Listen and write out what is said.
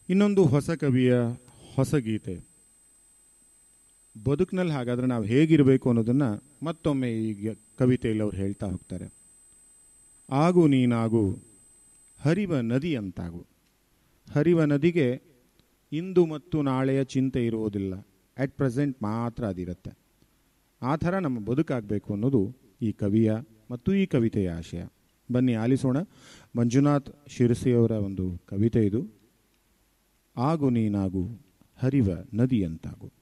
ಇನ್ನೊಂದು ಹೊಸ ಕವಿಯ ಹೊಸ ಗೀತೆ ಬದುಕಿನಲ್ಲಿ ಹಾಗಾದ್ರೆ ನಾವು ಹೇಗಿರಬೇಕು ಅನ್ನೋದನ್ನು ಮತ್ತೊಮ್ಮೆ ಈಗ ಕವಿತೆಯಲ್ಲಿ ಅವ್ರು ಹೇಳ್ತಾ ಹೋಗ್ತಾರೆ ಆಗು ನೀನಾಗು ಹರಿವ ನದಿಯಂತಾಗು ಹರಿವ ನದಿಗೆ ಇಂದು ಮತ್ತು ನಾಳೆಯ ಚಿಂತೆ ಇರುವುದಿಲ್ಲ ಅಟ್ ಪ್ರೆಸೆಂಟ್ ಮಾತ್ರ ಅದಿರುತ್ತೆ ಆ ಥರ ನಮ್ಮ ಬದುಕಾಗಬೇಕು ಅನ್ನೋದು ಈ ಕವಿಯ ಮತ್ತು ಈ ಕವಿತೆಯ ಆಶಯ ಬನ್ನಿ ಆಲಿಸೋಣ ಮಂಜುನಾಥ್ ಶಿರಸಿಯವರ ಒಂದು ಕವಿತೆ ಇದು ಆಗು ನೀನಾಗು ಹರಿವ ನದಿಯಂತಾಗು